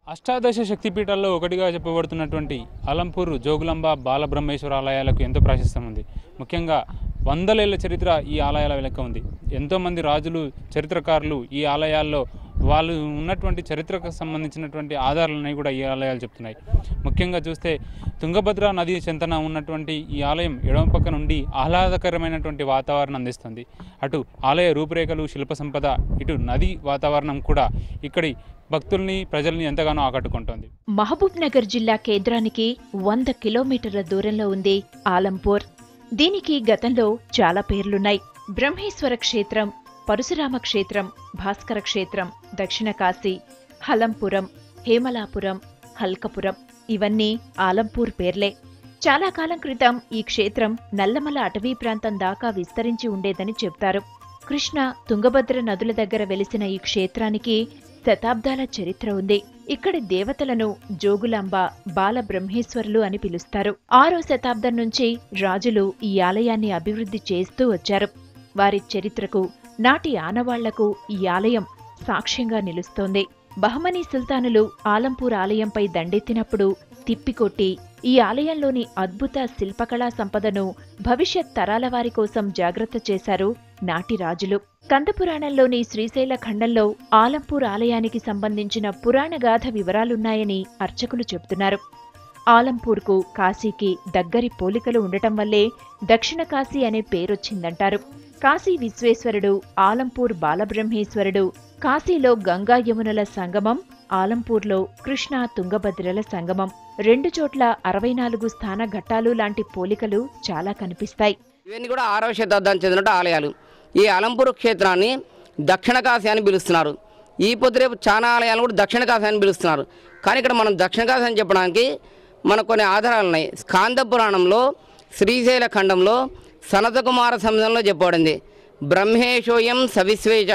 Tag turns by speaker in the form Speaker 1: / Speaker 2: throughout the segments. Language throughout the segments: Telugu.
Speaker 1: అష్టాదశ శక్తిపీఠాల్లో ఒకటిగా చెప్పబడుతున్నటువంటి అలంపూర్ జోగులాంబ బాలబ్రహ్మేశ్వర ఆలయాలకు ఎంతో ప్రాశస్త్యం ఉంది ముఖ్యంగా వందలేళ్ల చరిత్ర ఈ ఆలయాల వెనక ఉంది ఎంతోమంది రాజులు చరిత్రకారులు ఈ ఆలయాల్లో వాళ్ళు ఉన్నటువంటి చరిత్రకు సంబంధించినటువంటి ఆధారాలని కూడా ఈ ఆలయాలు చెప్తున్నాయి ముఖ్యంగా చూస్తే తుంగభద్ర నది చెంతన ఉన్నటువంటి ఈ ఆలయం ఎడమ పక్క నుండి ఆహ్లాదకరమైనటువంటి వాతావరణం అందిస్తుంది అటు ఆలయ రూపురేఖలు శిల్ప సంపద ఇటు నది వాతావరణం కూడా ఇక్కడి భక్తుల్ని ప్రజల్ని ఎంతగానో ఆకట్టుకుంటోంది
Speaker 2: మహబూబ్ నగర్ జిల్లా కేంద్రానికి వంద కిలోమీటర్ల దూరంలో ఉంది ఆలంపూర్ దీనికి గతంలో చాలా పేర్లున్నాయి బ్రహ్మేశ్వర క్షేత్రం పరశురామ క్షేత్రం భాస్కర క్షేత్రం దక్షిణ కాశీ హలంపురం హేమలాపురం హల్కపురం ఇవన్నీ ఆలంపూర్ పేర్లే చాలా కాలం క్రితం ఈ క్షేత్రం నల్లమల అటవీ ప్రాంతం దాకా విస్తరించి ఉండేదని చెప్తారు కృష్ణ తుంగభద్ర నదుల దగ్గర వెలిసిన ఈ క్షేత్రానికి శతాబ్దాల చరిత్ర ఉంది ఇక్కడి దేవతలను జోగులాంబ బాల బ్రహ్మేశ్వరులు అని పిలుస్తారు ఆరో శతాబ్దం నుంచి రాజులు ఈ ఆలయాన్ని అభివృద్ధి చేస్తూ వచ్చారు వారి చరిత్రకు నాటి ఆనవాళ్లకు ఈ ఆలయం సాక్ష్యంగా నిలుస్తోంది బహమనీ సుల్తానులు ఆలంపూర్ ఆలయంపై దండెత్తినప్పుడు తిప్పికొట్టి ఈ ఆలయంలోని అద్భుత శిల్పకళా సంపదను భవిష్యత్ తరాల వారి కోసం జాగ్రత్త చేశారు నాటి రాజులు కందపురాణంలోని శ్రీశైల ఖండంలో ఆలంపూర్ ఆలయానికి సంబంధించిన పురాణగాథ వివరాలున్నాయని అర్చకులు చెబుతున్నారు ఆలంపూర్కు కాశీకి దగ్గరి పోలికలు ఉండటం వల్లే దక్షిణ కాశీ అనే పేరొచ్చిందంటారు కాశీ విశ్వేశ్వరుడు ఆలంపూర్ బాలబ్రహ్మేశ్వరుడు కాశీలో గంగా యమునల సంగమం ఆలంపూర్లో కృష్ణా తుంగభద్రల సంగమం రెండు చోట్ల అరవై నాలుగు స్థాన ఘట్టాలు లాంటి పోలికలు చాలా కనిపిస్తాయి
Speaker 3: ఇవన్నీ కూడా ఆరవ శతాబ్దానికి చెందిన ఆలయాలు ఈ అలంపూర్ క్షేత్రాన్ని దక్షిణ కాశీ అని పిలుస్తున్నారు ఈ పొద్దురేపు చాలా ఆలయాలు కూడా దక్షిణ కాశీ అని పిలుస్తున్నారు కానీ ఇక్కడ మనం దక్షిణ కాశీ అని చెప్పడానికి మనకు కొన్ని ఆధారాలు ఉన్నాయి స్కాంద పురాణంలో శ్రీశైల ఖండంలో సనతకుమార సంబంధంలో చెప్పబడింది బ్రహ్మేశోయం సవిశ్వేజ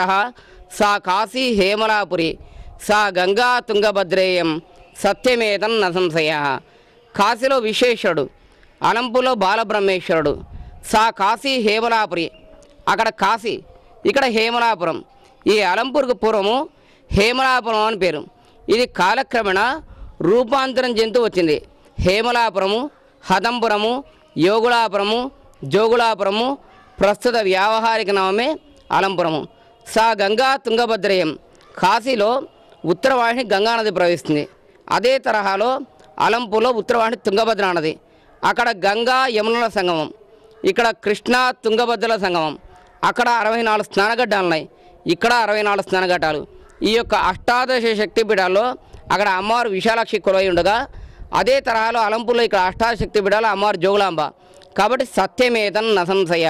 Speaker 3: సా కాశీ హేమలాపురి సా గంగా తుంగభద్రేయం సత్యమేతం న సంశయ కాశీలో విశేషుడు అలంపులో బాలబ్రహ్మేశ్వరుడు సా కాశీ హేమలాపురి అక్కడ కాశీ ఇక్కడ హేమలాపురం ఈ అలంపూర్కు పూర్వము హేమలాపురం అని పేరు ఇది కాలక్రమేణా రూపాంతరం చెందుతూ వచ్చింది హేమలాపురము హదంపురము యోగులాపురము జోగులాపురము ప్రస్తుత వ్యావహారిక నామమే అలంపురము సా గంగా తుంగభద్రయం కాశీలో ఉత్తరవాహిని గంగానది ప్రవహిస్తుంది అదే తరహాలో అలంపూర్లో ఉత్తరవాహిని తుంగభద్ర నది అక్కడ గంగా యమునల సంగమం ఇక్కడ కృష్ణ తుంగభద్రల సంగమం అక్కడ అరవై నాలుగు స్నానఘట్టాలు ఉన్నాయి ఇక్కడ అరవై నాలుగు స్నానఘట్టాలు ఈ యొక్క అష్టాదశ శక్తిపీఠాల్లో అక్కడ అమ్మవారు విశాలాక్షి కొలవై ఉండగా అదే తరహాలో అలంపూర్లో ఇక్కడ అష్టాదశ శక్తిపీఠాలు అమ్మవారు జోగులాంబ కాబట్టి సత్యమేతన్ నసంశయ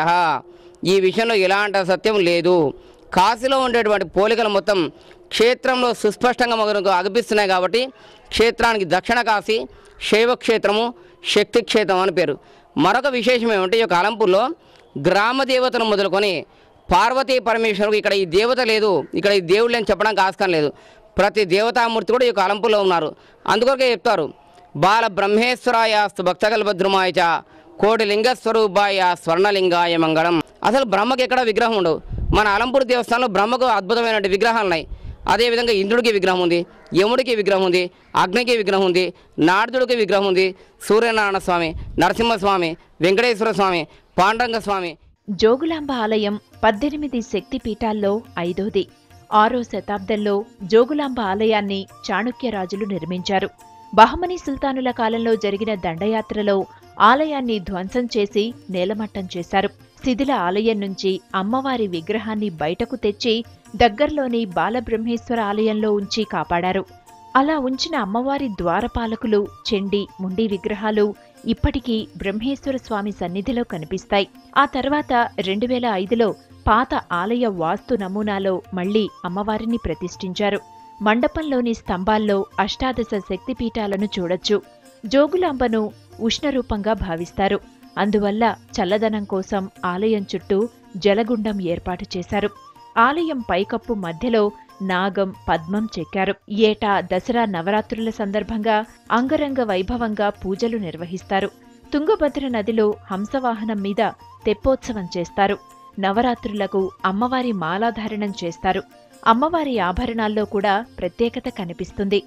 Speaker 3: ఈ విషయంలో ఎలాంటి సత్యం లేదు కాశీలో ఉండేటువంటి పోలికలు మొత్తం క్షేత్రంలో సుస్పష్టంగా మనకు అనిపిస్తున్నాయి కాబట్టి క్షేత్రానికి దక్షిణ కాశీ శైవ క్షేత్రము శక్తి క్షేత్రం అని పేరు మరొక విశేషం ఏమంటే ఈ యొక్క అలంపూర్లో గ్రామ దేవతను మొదలుకొని పార్వతీ పరమేశ్వరుడు ఇక్కడ ఈ దేవత లేదు ఇక్కడ ఈ దేవుళ్ళు అని చెప్పడానికి ఆస్కారం లేదు ప్రతి దేవతామూర్తి కూడా ఈ యొక్క అలంపూర్లో ఉన్నారు అందుకొరకే చెప్తారు బాల బ్రహ్మేశ్వరాయాస్తు భక్తకల్పద్రుమాయ చ కోటి లింగ స్వరూపాయ స్వర్ణలింగాయ మంగళం అసలు బ్రహ్మకి ఎక్కడ విగ్రహం ఉండవు మన అలంపూర్ దేవస్థానంలో బ్రహ్మకు అద్భుతమైన విగ్రహాలు ఉన్నాయి అదేవిధంగా ఇంద్రుడికి విగ్రహం ఉంది యముడికి విగ్రహం ఉంది అగ్నికి విగ్రహం ఉంది నారదుడికి విగ్రహం ఉంది సూర్యనారాయణ స్వామి నరసింహస్వామి వెంకటేశ్వర స్వామి పాండురంగ స్వామి
Speaker 2: జోగులాంబ ఆలయం పద్దెనిమిది శక్తి పీఠాల్లో ఐదోది ఆరో శతాబ్దంలో జోగులాంబ ఆలయాన్ని చాణుక్యరాజులు నిర్మించారు బహమనీ సుల్తానుల కాలంలో జరిగిన దండయాత్రలో ఆలయాన్ని ధ్వంసం చేసి నేలమట్టం చేశారు శిథిల ఆలయం నుంచి అమ్మవారి విగ్రహాన్ని బయటకు తెచ్చి దగ్గర్లోని బాలబ్రహ్మేశ్వర ఆలయంలో ఉంచి కాపాడారు అలా ఉంచిన అమ్మవారి ద్వారపాలకులు చెండి ముండి విగ్రహాలు ఇప్పటికీ బ్రహ్మేశ్వర స్వామి సన్నిధిలో కనిపిస్తాయి ఆ తర్వాత రెండు వేల ఐదులో పాత ఆలయ వాస్తు నమూనాలో మళ్లీ అమ్మవారిని ప్రతిష్ఠించారు మండపంలోని స్తంభాల్లో అష్టాదశ శక్తిపీఠాలను చూడొచ్చు జోగులాంబను ఉష్ణరూపంగా భావిస్తారు అందువల్ల చల్లదనం కోసం ఆలయం చుట్టూ జలగుండం ఏర్పాటు చేశారు ఆలయం పైకప్పు మధ్యలో నాగం పద్మం చెక్కారు ఏటా దసరా నవరాత్రుల సందర్భంగా అంగరంగ వైభవంగా పూజలు నిర్వహిస్తారు తుంగభద్ర నదిలో హంసవాహనం మీద తెప్పోత్సవం చేస్తారు నవరాత్రులకు అమ్మవారి మాలాధారణం చేస్తారు అమ్మవారి ఆభరణాల్లో కూడా ప్రత్యేకత కనిపిస్తుంది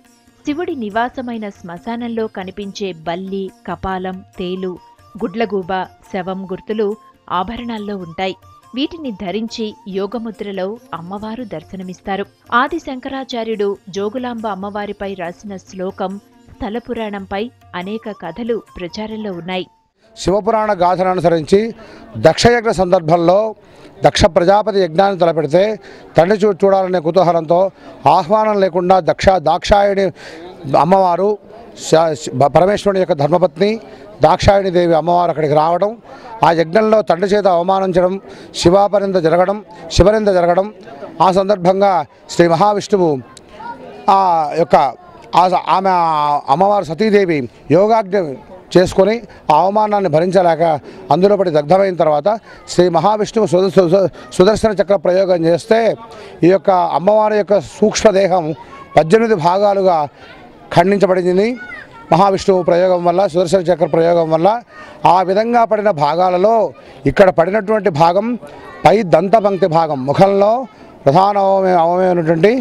Speaker 2: శివుడి నివాసమైన శ్మశానంలో కనిపించే బల్లి కపాలం తేలు గుడ్లగూబ శవం గుర్తులు ఆభరణాల్లో ఉంటాయి వీటిని ధరించి యోగముద్రలో అమ్మవారు దర్శనమిస్తారు ఆది శంకరాచార్యుడు జోగులాంబ అమ్మవారిపై రాసిన శ్లోకం స్థల పురాణంపై అనేక కథలు ప్రచారంలో ఉన్నాయి
Speaker 4: శివపురాణ గాథను అనుసరించి దక్షయజ్ఞ సందర్భంలో దక్ష ప్రజాపతి యజ్ఞాన్ని తలపెడితే తండ్రి చూ చూడాలనే కుతూహలంతో ఆహ్వానం లేకుండా దక్ష దాక్షాయణి అమ్మవారు శ- శ- పరమేశ్వరుని యొక్క ధర్మపత్ని దాక్షాయణి దేవి అమ్మవారు అక్కడికి రావడం ఆ యజ్ఞంలో తండ్రి చేత అవమానించడం శివాపరింద జరగడం శివరింద జరగడం ఆ సందర్భంగా శ్రీ మహావిష్ణువు ఆ యొక్క ఆ- ఆమె అమ్మవారు సతీదేవి యోగాజ్ఞ చేసుకొని ఆ అవమానాన్ని భరించలేక అందులో పడి దగ్ధమైన తర్వాత శ్రీ మహావిష్ణువు సుద సు- సుదర్శన చక్ర ప్రయోగం చేస్తే ఈ యొక్క అమ్మవారి యొక్క సూక్ష్మదేహం పద్దెనిమిది భాగాలుగా ఖండించబడింది మహావిష్ణువు ప్రయోగం వల్ల సుదర్శన చక్ర ప్రయోగం వల్ల ఆ విధంగా పడిన భాగాలలో ఇక్కడ పడినటువంటి భాగం పై దంతపంక్తి భాగం ముఖంలో ప్రధాన అవమే అవమైనటువంటి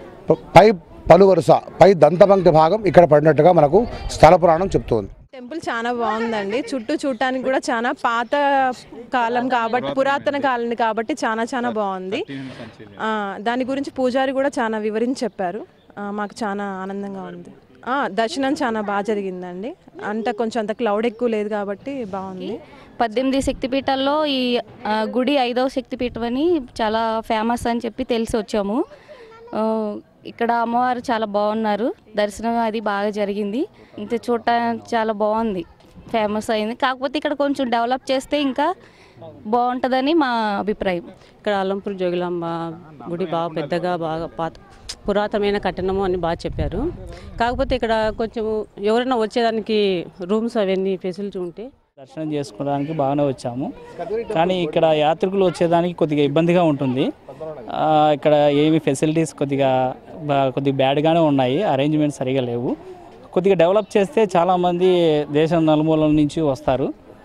Speaker 4: పై పలు వరుస పై దంతపంక్తి భాగం ఇక్కడ పడినట్టుగా మనకు స్థల పురాణం చెప్తోంది
Speaker 5: టెంపుల్ చాలా బాగుందండి చుట్టూ చూడటానికి కూడా చాలా పాత కాలం కాబట్టి పురాతన కాలం కాబట్టి చాలా చాలా బాగుంది ఆ, దాని గురించి పూజారి కూడా చాలా వివరించి చెప్పారు ఆ, మాకు చాలా ఆనందంగా ఉంది ఆ, దర్శనం చాలా బాగా జరిగిందండి అంత కొంచెం అంత క్లౌడ్ ఎక్కువ లేదు కాబట్టి బాగుంది
Speaker 6: పద్దెనిమిది శక్తిపీఠాల్లో ఈ ఆ, గుడి ఐదవ శక్తిపీఠం అని చాలా ఫేమస్ అని చెప్పి తెలిసి వచ్చాము ఆ, ఇక్కడ అమ్మవారు చాలా బాగున్నారు దర్శనం అది బాగా జరిగింది ఇంత చూడటానికి చాలా బాగుంది ఫేమస్ అయింది కాకపోతే ఇక్కడ కొంచెం డెవలప్ చేస్తే ఇంకా బాగుంటుందని మా అభిప్రాయం
Speaker 7: ఇక్కడ అల్లంపూర్ జోగులాంబ గుడి బాగా పెద్దగా బాగా పాత పురాతనమైన కట్టడము అని బాగా చెప్పారు కాకపోతే ఇక్కడ కొంచెం ఎవరైనా వచ్చేదానికి రూమ్స్ అవన్నీ ఫెసిలిటీ ఉంటే
Speaker 8: దర్శనం చేసుకోవడానికి బాగానే వచ్చాము కానీ ఇక్కడ యాత్రికులు వచ్చేదానికి కొద్దిగా ఇబ్బందిగా ఉంటుంది ఆ, ఇక్కడ ఏమి ఫెసిలిటీస్ కొద్దిగా బా- కొద్దిగా బ్యాడ్గానే ఉన్నాయి అరేంజ్మెంట్స్ సరిగా లేవు కొద్దిగా డెవలప్ చేస్తే చాలామంది దేశం నలుమూలల నుంచి వస్తారు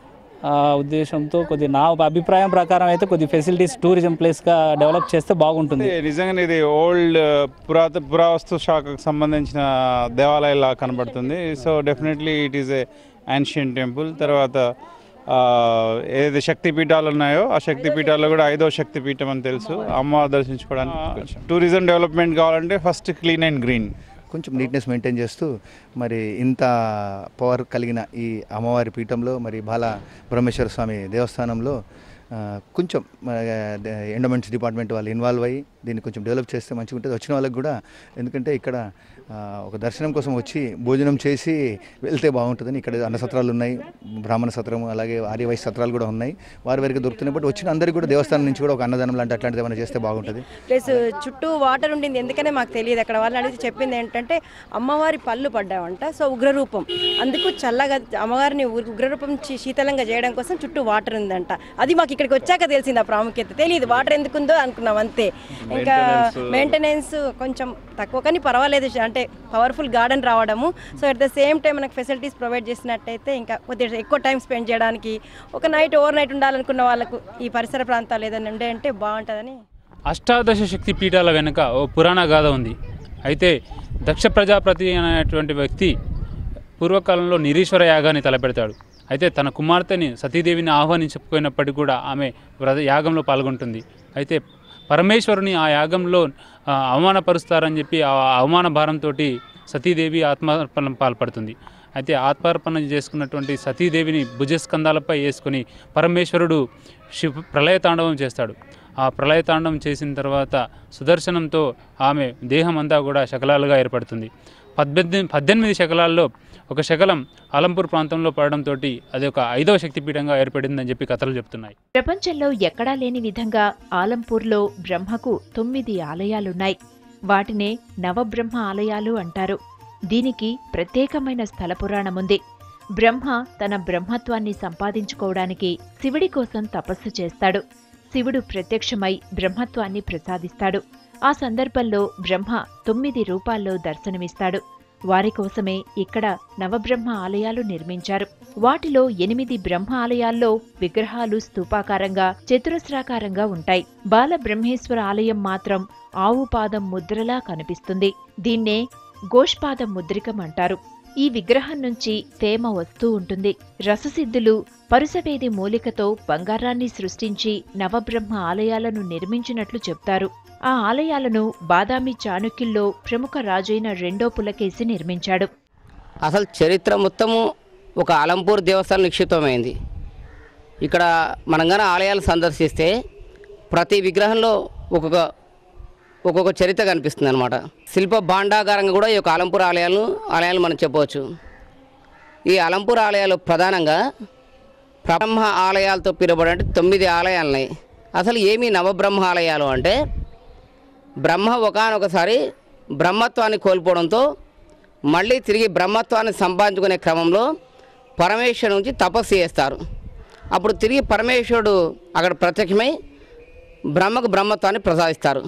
Speaker 8: ఆ ఉద్దేశంతో కొద్ది నా అభిప్రాయం ప్రకారం అయితే కొద్ది ఫెసిలిటీస్ టూరిజం ప్లేస్గా డెవలప్ చేస్తే బాగుంటుంది
Speaker 9: నిజంగానే ఇది ఓల్డ్ పురాత పురావస్తు శాఖకు సంబంధించిన దేవాలయంలా కనబడుతుంది so definitely it is a ancient temple తర్వాత ఆ, ఏదైతే శక్తి పీఠాలు ఉన్నాయో ఆ శక్తి పీఠాల్లో కూడా ఐదో శక్తి పీఠం అని తెలుసు అమ్మవారు దర్శించుకోవడానికి టూరిజం డెవలప్మెంట్ కావాలంటే ఫస్ట్ క్లీన్ అండ్ గ్రీన్
Speaker 10: కొంచెం నీట్నెస్ మెయింటైన్ చేస్తూ మరి ఇంత పవర్ కలిగిన ఈ అమ్మవారి పీఠంలో మరి బాల బ్రహ్మేశ్వర స్వామి దేవస్థానంలో ఆ, కొంచెం ఎండోమెంట్స్ డిపార్ట్మెంట్ వాళ్ళు ఇన్వాల్వ్ అయ్యి దీన్ని కొంచెం డెవలప్ చేస్తే మంచిగా ఉంటుంది వచ్చిన వాళ్ళకి కూడా ఎందుకంటే ఇక్కడ ఆ, ఒక దర్శనం కోసం వచ్చి భోజనం చేసి వెళ్తే బాగుంటుందని ఇక్కడ అన్న సత్రాలు ఉన్నాయి బ్రాహ్మణ సత్రం అలాగే ఆర్యవైశ్య సత్రాలు కూడా ఉన్నాయి వారి వారికి దొరుకుతున్నాయి బట్ వచ్చిన అందరికీ కూడా దేవస్థానం నుంచి కూడా ఒక అన్నదానం లాంటి అట్లాంటిది ఏమైనా చేస్తే బాగుంటుంది
Speaker 11: ప్లస్ చుట్టూ వాటర్ ఉండింది ఎందుకనే మాకు తెలియదు అక్కడ వాళ్ళని అడిగితే చెప్పింది ఏంటంటే అమ్మవారి పళ్ళు పడ్డావంట సో ఉగ్రరూపం అందుకు చల్లగా అమ్మవారిని ఉ- ఉగ్రరూపం చి- శీతలంగా చేయడం కోసం చుట్టూ వాటర్ ఉందంట అది మాకు ఇక్కడికి వచ్చాక తెలిసింది ఆ ప్రాముఖ్యత తెలియదు వాటర్ ఎందుకు ఉందో అనుకున్నాం అంతే ఇంకా మెయింటెనెన్స్ కొంచెం తక్కువ కానీ పర్వాలేదు అంటే పవర్ఫుల్ గార్డెన్ రావడము so at the same time మనకు ఫెసిలిటీస్ ప్రొవైడ్ చేసినట్టయితే ఇంకా కొద్దిగా ఎక్కువ టైం స్పెండ్ చేయడానికి ఒక నైట్ ఓవర్ నైట్ ఉండాలనుకున్న వాళ్ళకు ఈ పరిసర ప్రాంతాలు ఏదైనా ఉండే అంటే బాగుంటుందని
Speaker 1: అష్టాదశ శక్తి పీఠాల వెనుక ఓ పురాణ గాథ ఉంది అయితే దక్ష ప్రజాపతి అనేటువంటి వ్యక్తి పూర్వకాలంలో నిరీశ్వర యాగాన్ని తలపెడతాడు అయితే తన కుమార్తెని సతీదేవిని ఆహ్వానించకపోయినప్పటికీ కూడా ఆమె వ్రత యాగంలో పాల్గొంటుంది అయితే పరమేశ్వరుని ఆ యాగంలో ఆ, అవమానపరుస్తారని చెప్పి ఆ అవమాన భారంతో సతీదేవి ఆత్మార్పణ పాల్పడుతుంది అయితే ఆత్మార్పణ చేసుకున్నటువంటి సతీదేవిని భుజస్కంధాలపై వేసుకొని పరమేశ్వరుడు శివ ప్రళయతాండవం చేస్తాడు ఆ ప్రళయతాండవం చేసిన తర్వాత సుదర్శనంతో ఆమె దేహం అంతా కూడా శకలాలుగా ఏర్పడుతుంది పద్దెనిమిది పద్దెనిమిది శకలాల్లో ఒక శకలం అలంపూర్ ప్రాంతంలో పడడంతో అది ఒక ఐదవ శక్తిపీఠంగా ఏర్పడిందని చెప్పి కథలు చెప్తున్నాయి
Speaker 2: ప్రపంచంలో ఎక్కడా లేని విధంగా ఆలంపూర్లో బ్రహ్మకు తొమ్మిది ఆలయాలున్నాయి వాటినే నవబ్రహ్మ ఆలయాలు అంటారు దీనికి ప్రత్యేకమైన స్థల పురాణముంది బ్రహ్మ తన బ్రహ్మత్వాన్ని సంపాదించుకోవడానికి శివుడి కోసం తపస్సు చేస్తాడు శివుడు ప్రత్యక్షమై బ్రహ్మత్వాన్ని ప్రసాదిస్తాడు ఆ సందర్భంలో బ్రహ్మ తొమ్మిది రూపాల్లో దర్శనమిస్తాడు వారి కోసమే ఇక్కడ నవబ్రహ్మ ఆలయాలు నిర్మించారు వాటిలో ఎనిమిది బ్రహ్మ ఆలయాల్లో విగ్రహాలు స్తూపాకారంగా చతురస్రాకారంగా ఉంటాయి బాల బ్రహ్మేశ్వర ఆలయం మాత్రం ఆవు పాదం ముద్రలా కనిపిస్తుంది దీన్నే గోష్పాద ముద్రికం అంటారు ఈ విగ్రహం నుంచి తేమ వస్తూ ఉంటుంది రససిద్ధులు పరుసవేది మూలికతో బంగారాన్ని సృష్టించి నవబ్రహ్మ ఆలయాలను నిర్మించినట్లు చెప్తారు ఆ ఆలయాలను బాదామి చాణుక్యుల్లో ప్రముఖ రాజైన రెండో పులకేసి నిర్మించాడు
Speaker 3: అసలు చరిత్ర మొత్తము ఒక అలంపూర్ దేవస్థానం నిక్షిప్తమైంది ఇక్కడ మనం కానీ ఆలయాలు సందర్శిస్తే ప్రతి విగ్రహంలో ఒక్కొక్క ఒక్కొక్క చరిత్ర కనిపిస్తుంది అనమాట శిల్ప భాండాగారంగా కూడా ఈ యొక్క అలంపూర్ ఆలయాలను ఆలయాలు మనం చెప్పవచ్చు ఈ అలంపూర్ ఆలయాలు ప్రధానంగా బ్రహ్మ ఆలయాలతో పిలువబడే తొమ్మిది ఆలయాలు ఉన్నాయి అసలు ఏమి నవబ్రహ్మ ఆలయాలు అంటే బ్రహ్మ ఒకనొకసారి బ్రహ్మత్వాన్ని కోల్పోవడంతో మళ్ళీ తిరిగి బ్రహ్మత్వాన్ని సంపాదించుకునే క్రమంలో పరమేశ్వరు నుంచి తపస్సు చేస్తారు అప్పుడు తిరిగి పరమేశ్వరుడు అక్కడ ప్రత్యక్షమై బ్రహ్మకు బ్రహ్మత్వాన్ని ప్రసాదిస్తారు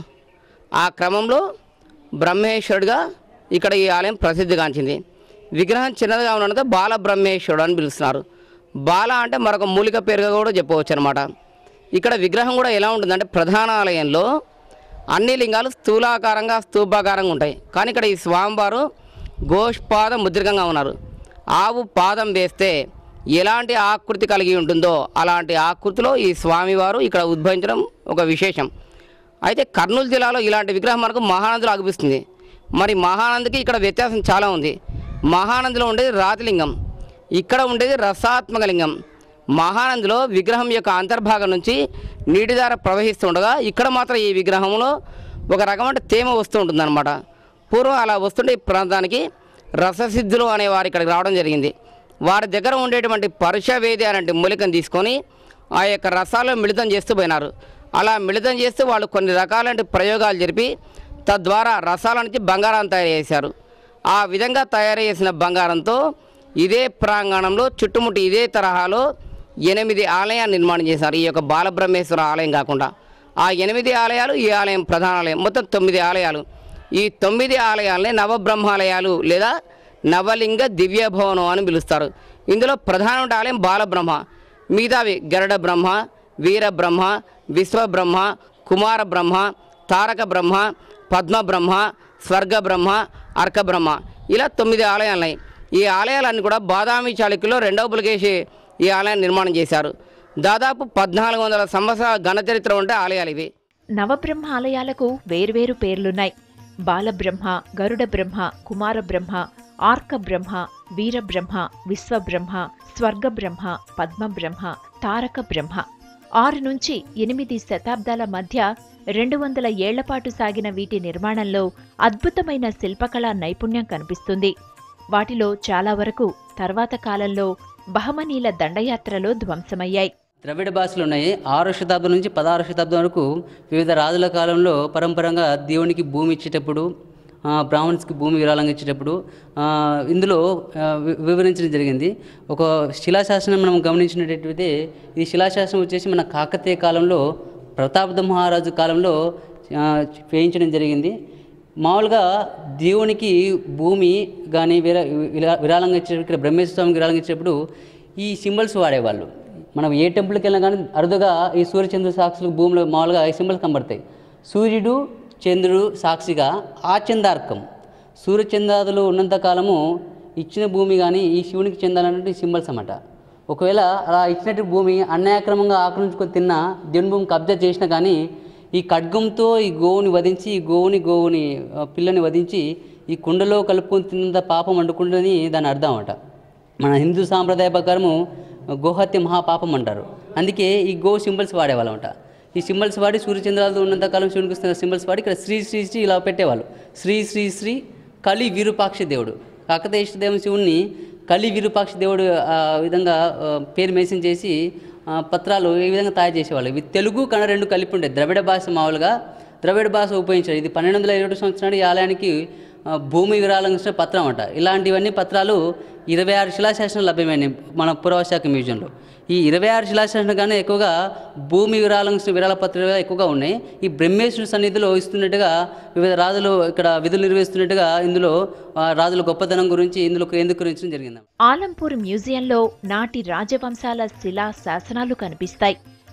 Speaker 3: ఆ క్రమంలో బ్రహ్మేశ్వరుడిగా ఇక్కడ ఈ ఆలయం ప్రసిద్ధిగాంచింది విగ్రహం చిన్నదిగా ఉండడంతో బాల బ్రహ్మేశ్వరుడు అని పిలుస్తున్నారు బాల అంటే మరొక మూలిక పేరుగా కూడా చెప్పవచ్చు అనమాట ఇక్కడ విగ్రహం కూడా ఎలా ఉంటుందంటే ప్రధాన ఆలయంలో అన్ని లింగాలు స్థూలాకారంగా స్తూపాకారంగా ఉంటాయి కానీ ఇక్కడ ఈ స్వామివారు గోష్పాద ముద్రికంగా ఉన్నారు ఆవు పాదం వేస్తే ఎలాంటి ఆకృతి కలిగి ఉంటుందో అలాంటి ఆకృతిలో ఈ స్వామివారు ఇక్కడ ఉద్భవించడం ఒక విశేషం అయితే కర్నూలు జిల్లాలో ఇలాంటి విగ్రహం మనకు మహానందిలో అనిపిస్తుంది మరి మహానందికి ఇక్కడ వ్యత్యాసం చాలా ఉంది మహానందిలో ఉండేది రాతిలింగం ఇక్కడ ఉండేది రసాత్మక లింగం మహానందిలో విగ్రహం యొక్క అంతర్భాగం నుంచి నీటి ద్వారా ప్రవహిస్తుండగా ఇక్కడ మాత్రం ఈ విగ్రహంలో ఒక రకమైన తేమ వస్తూ ఉంటుందన్నమాట పూర్వం అలా వస్తుంటే ఈ ప్రాంతానికి రససిద్ధులు అనే వారు ఇక్కడికి రావడం జరిగింది వారి దగ్గర ఉండేటువంటి పరుషవేది అనే మూలికను తీసుకొని ఆ యొక్క రసాలు మిళితం చేస్తూ పోయినారు అలా మిళితం చేస్తూ వాళ్ళు కొన్ని రకాలైన ప్రయోగాలు జరిపి తద్వారా రసాల నుంచి బంగారాన్ని తయారు చేశారు ఆ విధంగా తయారు చేసిన బంగారంతో ఇదే ప్రాంగణంలో చుట్టుముట్టి ఇదే తరహాలో ఎనిమిది ఆలయాన్ని నిర్మాణం చేశారు ఈ యొక్క బాలబ్రహ్మేశ్వర ఆలయం కాకుండా ఆ ఎనిమిది ఆలయాలు ఈ ఆలయం ప్రధాన ఆలయం మొత్తం తొమ్మిది ఆలయాలు ఈ తొమ్మిది ఆలయాలని నవబ్రహ్మాలయాలు లేదా నవలింగ దివ్య భవనం అని పిలుస్తారు ఇందులో ప్రధాన ఆలయం బాలబ్రహ్మ మిగతావి గరుడ బ్రహ్మ వీర బ్రహ్మ విశ్వబ్రహ్మ కుమార బ్రహ్మ తారక బ్రహ్మ పద్మ బ్రహ్మ స్వర్గ బ్రహ్మ అర్క బ్రహ్మ ఇలా తొమ్మిది ఆలయాలు ఉన్నాయి ఈ ఆలయాలన్నీ కూడా బాదామి చాళుక్యులో రెండవ పులకేసి ఈ ఆలయాన్ని నిర్మాణం చేశారు దాదాపు పద్నాలుగు వందల సంవత్సరాల ఘనచరిత్ర ఉండే ఆలయాలు ఇవి
Speaker 2: నవబ్రహ్మ ఆలయాలకు వేర్వేరు పేర్లున్నాయి బాలబ్రహ్మ గరుడ బ్రహ్మ కుమార బ్రహ్మ ఆర్క బ్రహ్మ వీరబ్రహ్మ విశ్వబ్రహ్మ స్వర్గబ్రహ్మ పద్మబ్రహ్మ తారక బ్రహ్మ ఆరు నుంచి ఎనిమిది శతాబ్దాల మధ్య రెండు వందల ఏళ్లపాటు సాగిన వీటి నిర్మాణంలో అద్భుతమైన శిల్పకళా నైపుణ్యం కనిపిస్తుంది వాటిలో చాలా వరకు తర్వాత కాలంలో బహమనీల దండయాత్రలో ధ్వంసమయ్యాయి
Speaker 12: ద్రవిడ భాషలు ఉన్నాయి ఆరో శతాబ్దం నుంచి పదహారో శతాబ్దం వరకు వివిధ రాజుల కాలంలో పరంపరంగా దేవునికి భూమి ఇచ్చేటప్పుడు ఆ, బ్రాహ్మణ్స్కి భూమి విరాళంగా ఇచ్చేటప్పుడు ఆ, ఇందులో ఆ, వి- వివరించడం జరిగింది ఒక శిలాశాసనం మనం గమనించినట్టయితే ఈ శిలాశాసనం వచ్చేసి మన కాకతీయ కాలంలో ప్రతాపద మహారాజు కాలంలో ఆ, వేయించడం జరిగింది మామూలుగా దేవునికి భూమి కానీ విరా విరా- విరాళంగా ఇచ్చేటప్పుడు ఇక్కడ బ్రహ్మేశ్వర స్వామికి విరాళంగా ఇచ్చేటప్పుడు ఈ సింబల్స్ వాడేవాళ్ళు మనం ఏ టెంపుల్కి వెళ్ళినా కానీ అరుదుగా ఈ సూర్యచంద్ర సాక్షులకు భూమిలో మామూలుగా ఈ సింబల్స్ కనబడతాయి సూర్యుడు చంద్రుడు సాక్షిగా ఆచందార్కం సూర్యచంద్రాదులు ఉన్నంత కాలము ఇచ్చిన భూమి కానీ ఈ శివునికి చెందాలన్నట్టు ఈ సింబల్స్ అన్నమాట ఒకవేళ అలా ఇచ్చినట్టు భూమి అన్యాక్రమంగా ఆక్రమించుకొని తిన్న దేవుని భూమి కబ్జా చేసినా కానీ ఈ ఖడ్గంతో ఈ గోవుని వధించి ఈ గోవుని గోవుని ఆ, పిల్లని వధించి ఈ కుండలో కలుపుకొని తిన్నంత పాపం వండుకుంటుందని దాని అర్థం అన్నమాట మన హిందూ సాంప్రదాయ ప్రకారము గోహత్య మహాపాపం అంటారు అందుకే ఈ గో సింబల్స్ వాడేవాళ్ళమాట ఈ సింబల్స్ వాడి సూర్యచంద్రాలతో ఉన్నంత కాలం శివునికి వస్తున్న సింబల్స్ వాడి ఇక్కడ శ్రీ శ్రీ శ్రీ ఇలా పెట్టేవాళ్ళు శ్రీ శ్రీ శ్రీ కలి విరూపాక్ష దేవుడు కాకతీయ ఇష్టదేవం శివుణ్ణి కలి విరూపాక్ష దేవుడు ఆ విధంగా ఆ, పేరు మెన్షన్ చేసి ఆ, పత్రాలు ఈ విధంగా తయారు చేసేవాళ్ళు ఇవి తెలుగు కన్నడ రెండు కలిపి ఉండే ద్రవిడ భాష మామూలుగా ద్రవిడ భాష ఉపయోగించారు ఇది పన్నెండు వందల ఇరవై సంవత్సరాలు ఈ ఆలయానికి ఆ, భూమి విరాళం ఇచ్చిన పత్రం అంట ఇలాంటివన్నీ పత్రాలు ఇరవై ఆరు శిలాశాసనాలు లభ్యమైనాయి మన పురావశాఖ మ్యూజియంలో ఈ ఇరవై ఆరు శిలాశాసనం కానీ ఎక్కువగా భూమి విరాళం ఇచ్చిన విరాళ పత్రాలు ఎక్కువగా ఉన్నాయి ఈ బ్రహ్మేశ్వరుడి సన్నిధిలో ఇస్తున్నట్టుగా వివిధ రాజులు ఇక్కడ విధులు నిర్వహిస్తున్నట్టుగా ఇందులో ఆ, రాజుల గొప్పతనం గురించి ఇందులో కేంద్రీకరించడం జరిగింది
Speaker 2: ఆలంపూర్ మ్యూజియంలో నాటి రాజవంశాల శిలా శాసనాలు కనిపిస్తాయి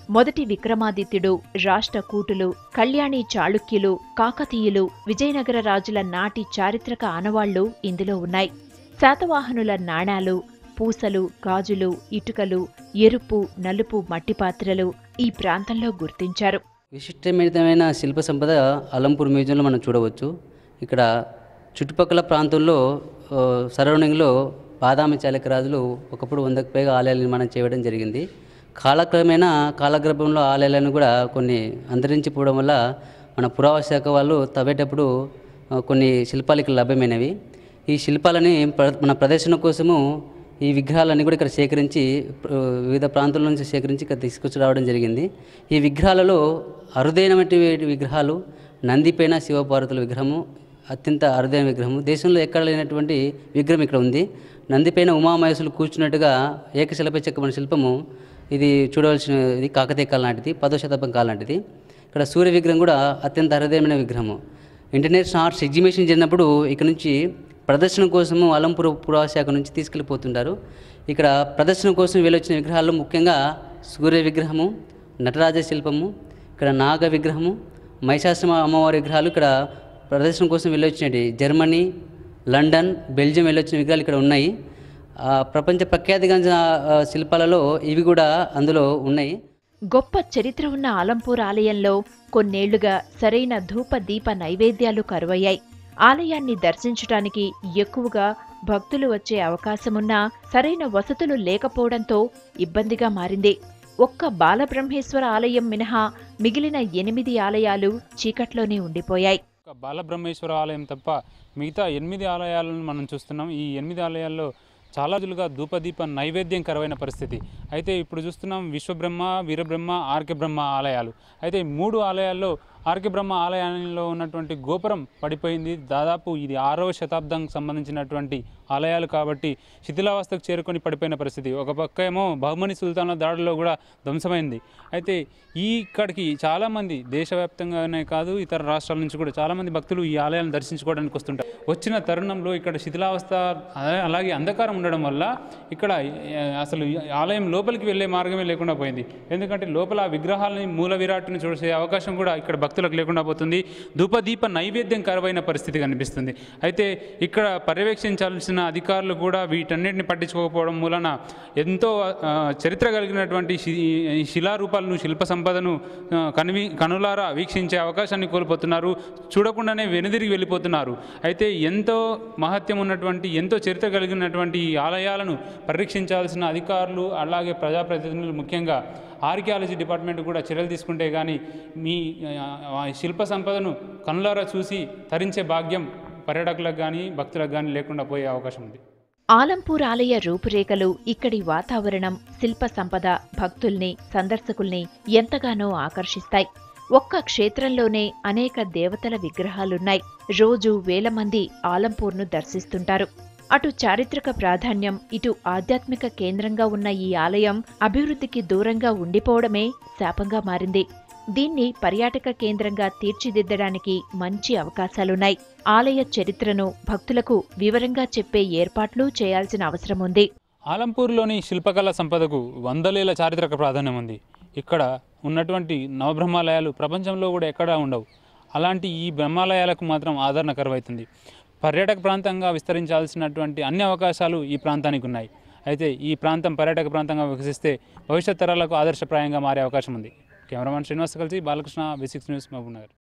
Speaker 2: మొదటి విక్రమాదిత్యుడు రాష్ట్రకూటులు కళ్యాణి చాళుక్యులు కాకతీయులు విజయనగర రాజుల నాటి చారిత్రక ఆనవాళ్లు ఇందులో ఉన్నాయి శాతవాహనుల నాణాలు పూసలు గాజులు ఇటుకలు ఎరుపు నలుపు మట్టి పాత్రలు ఈ ప్రాంతంలో గుర్తించారు
Speaker 12: విశిష్టమైన శిల్ప సంపద అలంపూర్ మ్యూజియంలో మనం చూడవచ్చు ఇక్కడ చుట్టుపక్కల ప్రాంతంలో ఆ, సరౌండింగ్లో బాదామి చాళుక్య రాజులు ఒకప్పుడు వందకు పైగా ఆలయాలు నిర్మాణం చేయడం జరిగింది కాలక్రమేణా కాలగర్భంలో ఆలయాలను కూడా కొన్ని అంతరించిపోవడం వల్ల మన పురావస్తు శాఖ వాళ్ళు తవ్వేటప్పుడు ఆ, కొన్ని శిల్పాలు ఇక్కడ లభ్యమైనవి ఈ శిల్పాలని ప్ర- మన ప్రదర్శన కోసము ఈ విగ్రహాలన్నీ కూడా ఇక్కడ సేకరించి ఆ, వివిధ ప్రాంతాల నుంచి సేకరించి ఇక్కడ తీసుకొచ్చి రావడం జరిగింది ఈ విగ్రహాలలో అరుదైనటువంటి విగ్రహాలు నందిపైన శివపార్వతుల విగ్రహము అత్యంత అరుదైన విగ్రహము దేశంలో ఎక్కడ లేనటువంటి విగ్రహం ఇక్కడ ఉంది నందిపైన ఉమామహేశ్వరులు కూర్చున్నట్టుగా ఏకశిలపై చెక్కబడిన శిల్పము ఇది చూడవలసిన ఇది కాకతీయ కాలం నాటిది పదో శతాబ్దం కాలం నాటిది ఇక్కడ సూర్య విగ్రహం కూడా అత్యంత అరుదైన విగ్రహము ఇంటర్నేషనల్ ఆర్ట్స్ ఎగ్జిబిషన్ జరిగినప్పుడు ఇక్కడ నుంచి ప్రదర్శన కోసము అలంపుర పురాశాఖ నుంచి తీసుకెళ్ళిపోతుంటారు ఇక్కడ ప్రదర్శన కోసం వెళ్ళొచ్చిన విగ్రహాల్లో ముఖ్యంగా సూర్య విగ్రహము నటరాజ శిల్పము ఇక్కడ నాగ విగ్రహము మహిషాశ్రమ అమ్మవారి విగ్రహాలు ఇక్కడ ప్రదర్శన కోసం వెళ్ళొచ్చినవి జర్మనీ లండన్ బెల్జియం వెళ్ళొచ్చిన విగ్రహాలు ఇక్కడ ఉన్నాయి ఆ, ప్రపంచ ప్రఖ్యాతిగాంచిన ఆ, శిల్పాలలో ఇవి కూడా అందులో ఉన్నాయి
Speaker 2: గొప్ప చరిత్ర ఉన్న ఆలంపూర్ ఆలయంలో కొన్నేళ్లుగా సరైన ధూప దీప నైవేద్యాలు కరువయ్యాయి ఆలయాన్ని దర్శించటానికి ఎక్కువగా భక్తులు వచ్చే అవకాశమున్నా సరైన వసతులు లేకపోవడంతో ఇబ్బందిగా మారింది ఒక్క బాలబ్రహ్మేశ్వర ఆలయం మినహా మిగిలిన ఎనిమిది ఆలయాలు చీకట్లోనే ఉండిపోయాయి
Speaker 1: ఒక బాలబ్రహ్మేశ్వర ఆలయం తప్ప మిగతా ఎనిమిది ఆలయాలను మనం చూస్తున్నాం ఈ ఎనిమిది ఆలయాల్లో చాలా రోజులుగా ధూపదీప నైవేద్యం కరవైన పరిస్థితి అయితే ఇప్పుడు చూస్తున్నాం విశ్వబ్రహ్మ వీరబ్రహ్మ ఆర్కే బ్రహ్మ ఆలయాలు అయితే ఈ మూడు ఆలయాల్లో ఆర్కే బ్రహ్మ ఆలయంలో ఉన్నటువంటి గోపురం పడిపోయింది దాదాపు ఇది ఆరవ శతాబ్దంకి సంబంధించినటువంటి ఆలయాలు కాబట్టి శిథిలావస్థకు చేరుకొని పడిపోయిన పరిస్థితి ఒక పక్క ఏమో బహుమని సుల్తాన్ల దాడిలో కూడా ధ్వంసమైంది అయితే ఈ ఇక్కడికి చాలామంది దేశవ్యాప్తంగానే కాదు ఇతర రాష్ట్రాల నుంచి కూడా చాలామంది భక్తులు ఈ ఆలయాలను దర్శించుకోవడానికి వస్తుంటారు వచ్చిన తరుణంలో ఇక్కడ శిథిలావస్థ అలా- అలాగే అంధకారం ఉండడం వల్ల ఇక్కడ ఏ, అసలు ఈ ఆలయం లోపలికి వెళ్ళే మార్గమే లేకుండా పోయింది ఎందుకంటే లోపల ఆ విగ్రహాలని మూల విరాట్ని చూసే అవకాశం కూడా ఇక్కడ భక్తులకు లేకుండా పోతుంది ధూపదీప నైవేద్యం కరువైన పరిస్థితి కనిపిస్తుంది అయితే ఇక్కడ పర్యవేక్షించాల్సిన అధికారులు కూడా వీటన్నిటిని పట్టించుకోకపోవడం మూలన ఎంతో ఆ, చరిత్ర కలిగినటువంటి శి- ఈ శిలారూపాలను శిల్ప సంపదను ఆ, కనివి కనులారా వీక్షించే అవకాశాన్ని కోల్పోతున్నారు చూడకుండానే వెనుదిరిగి వెళ్ళిపోతున్నారు అయితే ఎంతో మహత్యం ఉన్నటువంటి ఎంతో చరిత్ర కలిగినటువంటి ఈ ఆలయాలను పరీక్షించాల్సిన అధికారులు అలాగే ప్రజాప్రతినిధులు ముఖ్యంగా ఆర్కియాలజీ డిపార్ట్మెంట్ కూడా చర్యలు తీసుకుంటే కానీ మీ ఆ, ఆ శిల్ప సంపదను కనులారా చూసి తరించే భాగ్యం పర్యాటకులకు కానీ భక్తులకు కానీ లేకుండా పోయే అవకాశం ఉంది
Speaker 2: ఆలంపూర్ ఆలయ రూపురేఖలు ఇక్కడి వాతావరణం శిల్ప సంపద భక్తుల్ని సందర్శకుల్ని ఎంతగానో ఆకర్షిస్తాయి ఒక్క క్షేత్రంలోనే అనేక దేవతల విగ్రహాలున్నాయి రోజు వేల మంది ఆలంపూర్ను దర్శిస్తుంటారు అటు చారిత్రక ప్రాధాన్యం ఇటు ఆధ్యాత్మిక కేంద్రంగా ఉన్న ఈ ఆలయం అభివృద్ధికి దూరంగా ఉండిపోవడమే శాపంగా మారింది దీన్ని పర్యాటక కేంద్రంగా తీర్చిదిద్దడానికి మంచి అవకాశాలున్నాయి ఆలయ చరిత్రను భక్తులకు వివరంగా చెప్పే ఏర్పాట్లు చేయాల్సిన అవసరం ఉంది
Speaker 1: ఆలంపూర్లోని శిల్పకళా సంపదకు వందలేల చారిత్రక ప్రాధాన్యం ఉంది ఇక్కడ ఉన్నటువంటి నవబ్రహ్మాలయాలు ప్రపంచంలో కూడా ఎక్కడా ఉండవు అలాంటి ఈ బ్రహ్మాలయాలకు మాత్రం ఆదరణ కరువైతుంది పర్యాటక ప్రాంతంగా విస్తరించాల్సినటువంటి అన్ని అవకాశాలు ఈ ప్రాంతానికి ఉన్నాయి అయితే ఈ ప్రాంతం పర్యాటక ప్రాంతంగా వికసిస్తే భవిష్యత్ తరాలకు ఆదర్శప్రాయంగా మారే అవకాశం ఉంది కెమెరామాన్ శ్రీనివాస్ కలిసి బాలకృష్ణ బేసిక్స్ న్యూస్ మహబూబ్ నగర్